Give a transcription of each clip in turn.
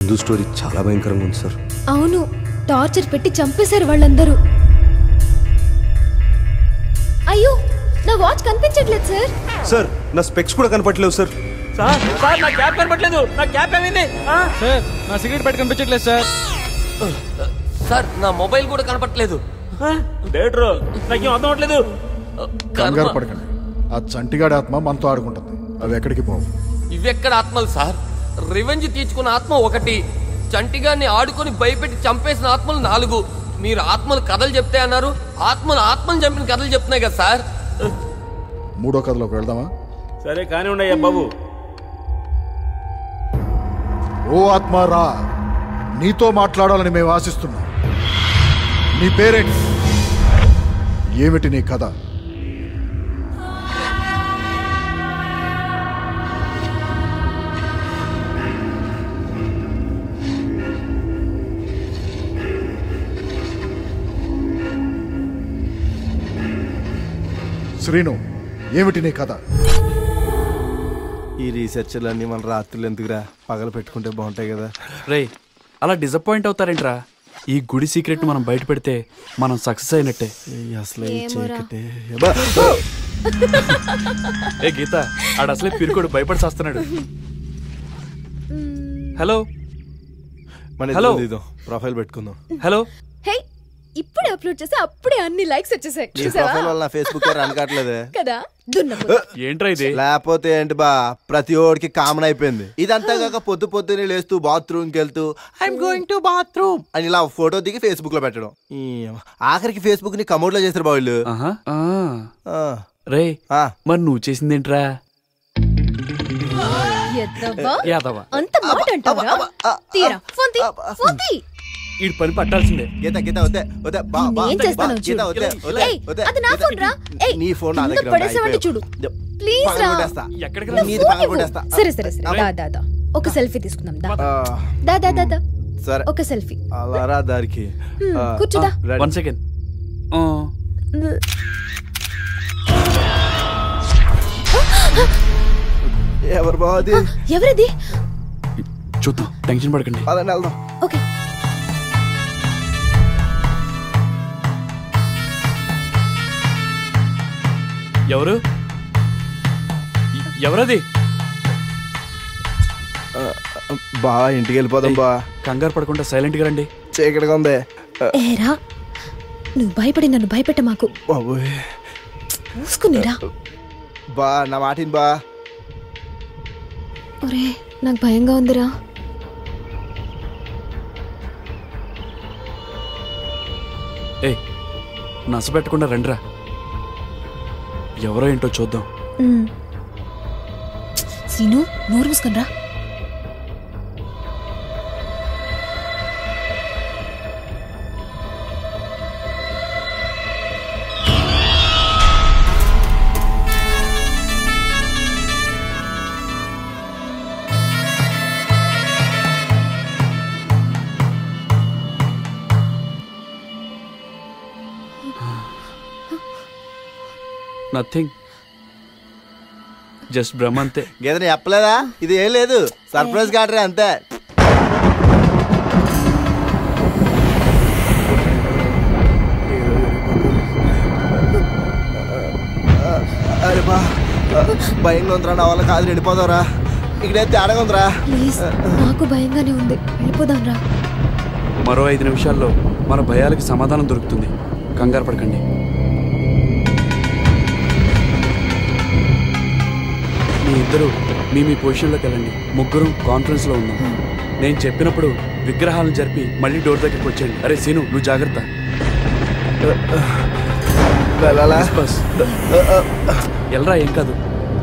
Hindu story చాలా భయంకరంగా ఉంది సార్ అవును టార్చర్ పెట్టి చంపేశారు వాళ్ళందరూ అయ్యో నా వాచ్ కనిపించట్లేదు సార్ సార్ నా స్పెక్స్ కూడా కనపట్లేవు సార్ సార్ సార్ నా క్యాప్ కనపట్లేదు నా క్యాప్ ఏమైంది ఆ? సార్ నా సిగరెట్ పెట్టి కనిపించట్లేదు సార్ సార్ నా మొబైల్ కూడా కనపట్లేదు ఆ? డేట్రో నాకేం అర్థం అవట్లేదు కంగారు పడకండి ఆ చంటిగాడి ఆత్మ మనతో ఆడుకుంటుంది అవి ఎక్కడికి పోవు ఇవెక్కడ ఆత్మలు సార్ రివెంజ్ తీర్చుకున్న ఆత్మ ఒకటి చంటిగాన్ని ఆడుకొని భయపెట్టి చంపేసిన ఆత్మలు నాలుగు మీరు ఆత్మలు కథలు చెప్తే అన్నారు ఆత్మలు ఆత్మలు చంపిన కథలు చెప్తున్నాయి కదా సార్ మూడో కథలోకి వెళ్దామా సరే కానీ ఉండయ్యా బాబు ఓ ఆత్మ రా నీతో మాట్లాడాలని మేము ఆశిస్తున్నాం నీ పేరేంటి ఏమిటి నీ కథ శ్రీను ఏమిటి నీ కథ ఈ రీసెర్చ్లన్నీ మన రాత్రులు ఎందుకురా పగలు పెట్టుకుంటే బాగుంటాయి కదా రే అలా డిసప్పాయింట్ అవుతారేంట్రా ఈ గుడి సీక్రెట్ మనం బయట పెడితే మనం సక్సెస్ అయినట్టే ఈ అసలు ఈ ఏమోరా. చీకటి ఏ గీత ఆడ అసలే పిరుకోడు భయపడి చేస్తున్నాడు హలో మన హలో. ఇదో ప్రొఫైల్ పెట్టుకుందాం హలో హే ఇప్పుడే అప్లోడ్ చేస్తే అప్పుడే అన్ని లైక్స్ వచ్చేసాయి నీ చూసావా ప్రొఫైల్ వల్ల నా ఫేస్బుక్ రన్ కావట్లేదే కదా దున్నపోతు. ఏంట్రా ఇది లేకపోతే ఏంటి బా ప్రతి ఓడికి కామన్ అయిపోయింది ఇదంతా కాక పొద్దు పొద్దునే లేస్తూ బాత్రూమ్ కి వెళ్తూ ఐఎమ్ గోయింగ్ టు బాత్రూమ్ అని ఇలా ఫోటో దిగి ఫేస్బుక్ లో పెట్టడం ఈ ఆఖరికి ఫేస్బుక్ ని కమోడ్ లో చేస్తారు బా వీళ్ళు ఆహా ఆ. ఆ, రే ఆ. మరి నువ్వు చేసిందేంట్రా ఎద్దవ్వా? యాదవ అంత మాట అంటావా తీరా ఫోన్ తీ ఫోన్ తీ ఈ పని పట్టాల్సిందే గీత గీత వద్దే వద్దే బా బా ఏం బా, చేస్తానో గీత చూడు. వద్దే వద్దే ఏయ్, వద్దే అది నా గీత, ఫోన్ రా. ఏయ్, నీ ఫోన్ నా కింద దగ్గర ఉంది, పడేసావంటే అయిపోయావు. చూడు. ప్లీజ్ రా. పగలగొట్టేస్తా. ఎక్కడికి నా నీది ఫోన్ పగల ఇవ్వు. కొట్టేస్తా. సరే సరే సరే దా దా దా ఒక సెల్ఫీ తీసుకుందాం దా ఆ, దా దా దా దా సరే ఒక సెల్ఫీ అలా రా దారికి హ్మ్, ఆ, కూర్చోదా. ఆ, రెడీ. వన్ సెకండ్ ఎవరు బాది ఎవరిది చూద్దాం టెన్షన్ పడకండి పదండి వెళ్దాం ఓకే ఎవరు ఎ- ఎవరది బా ఇంటికి వెళ్ళిపోదాం బా కంగారు పడకుండా సైలెంట్ గా రండి చీకటిగా ఉంది ఆ, ఏరా నువ్వు భయపడి నన్ను భయపెట్ట మాకు బాబోయ్ మూసుకునిరా బా నా మాటిని బా ఒరే నాకు భయంగా ఉందిరా ఏ నస పెట్టకుండా రండిరా ఎవరో ఏంటో చూద్దాం ఉమ్. సీను నోరు మూసుకునిరా నథింగ్ జస్ట్ భ్రమ అంతే గీతని చెప్పలేదా ఇది ఏం లేదు సర్ప్రైజ్ కాటరే అంతే అరే బా భయంగా ఉందిరా నా వల్ల కాదు వెళ్ళిపోదావురా ఇక్కడే తేడాగా ఉందిరా ప్లీజ్ నాకు భయంగానే ఉంది వెళ్ళిపోదాం రా మరో ఐదు నిమిషాల్లో మన భయాలకి సమాధానం దొరుకుతుంది కంగారు పడకండి మీ ఇద్దరు మీ మీ పొజిషన్లోకి వెళ్ళండి ముగ్గురు కాన్ఫరెన్స్లో ఉన్నాం నేను చెప్పినప్పుడు విగ్రహాలను జరిపి మళ్ళీ డోర్ దగ్గరికి వచ్చేయండి అరే సీను నువ్వు జాగ్రత్త వెళ్ళాలా బస్ ఎల్రా ఏం కాదు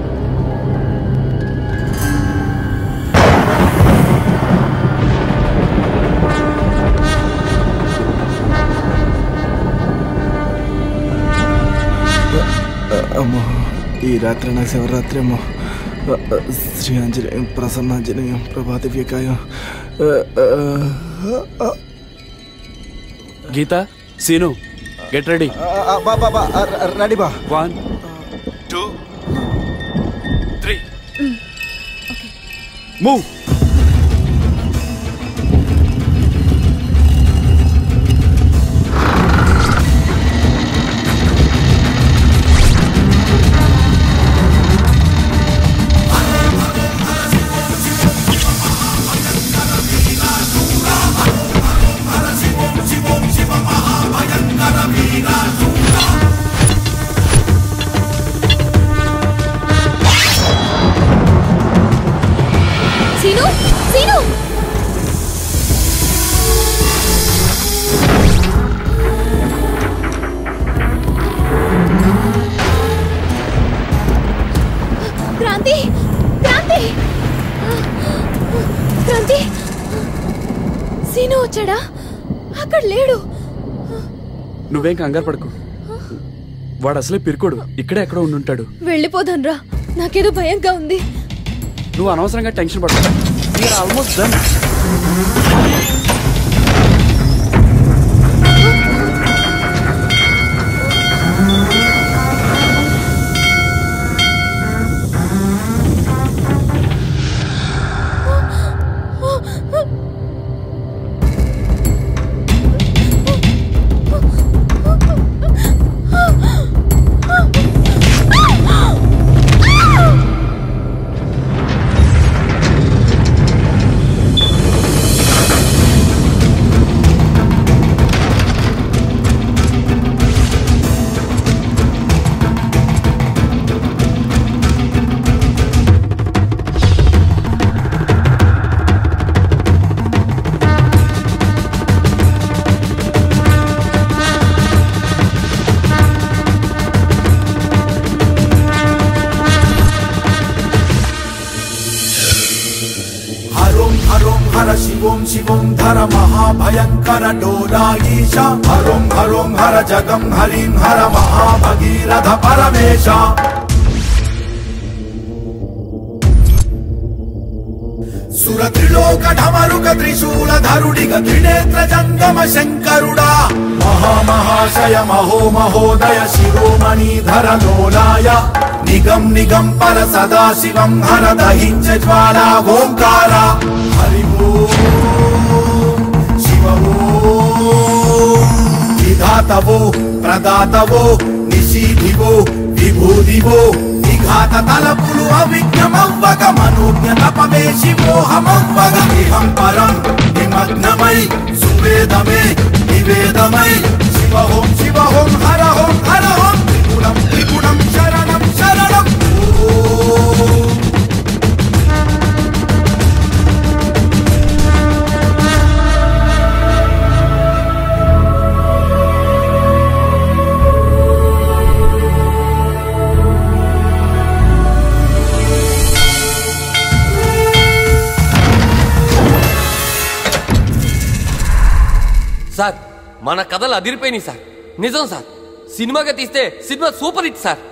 అమ్మో ఈ రాత్రి నాకు శివరాత్రి అమ్మో శ్రీ ఆంజనేయం ప్రసన్నాంజనేయం ప్రభాతి వ్యకాయం గీత సీను గెట్ రెడీ బా బా బా రెడీ బా one two three move Seenu వచ్చాడా అక్కడ లేడు నువ్వేం కంగారు పడకు వాడు అసలే పిరుకోడు ఇక్కడే ఎక్కడో ఉండుంటాడు వెళ్ళిపోదాం రా నాకేదో భయంగా ఉంది నువ్వు అనవసరంగా టెన్షన్ పడకు ఆల్మోస్ట్ డన్ హరోం హరోం హర శివోం శివోం ధర మహాభయంకర డోలాయీశ హరోం హరోం హర జగం హరిం హర మహాభగీరథ పరమేశ సురత్రిలోక ఢమరుక త్రిశూల ధరుడిగ త్రినేత్ర జంగమ శంకరుడా మహామహాశయ మహో మహోదయ శిరోమణి ధర లోలాయ నిగం నిగం పర సదా శివం హర దహించ జ్వాలా ఓంకార హరి ఓం శివ ఓం విధాతవో ప్రదాతవో నిశీధివో విభూదివో విఘాత తలపులు అవిఘ్నమవ్వగ మనోజ్ఞ తపమే శివోహమవ్వగ ఇహం పరం నిమగ్నమై సువేదమే నివేదమై శివహోం శివహోం హరహోం హరహోం త్రిగుణం త్రిగుణం శరణం శరణం ఓం సార్ మన కథలు అదిరిపోయినాయి సార్ నిజం సార్ సినిమాగా తీస్తే సినిమా సూపర్ హిట్ సార్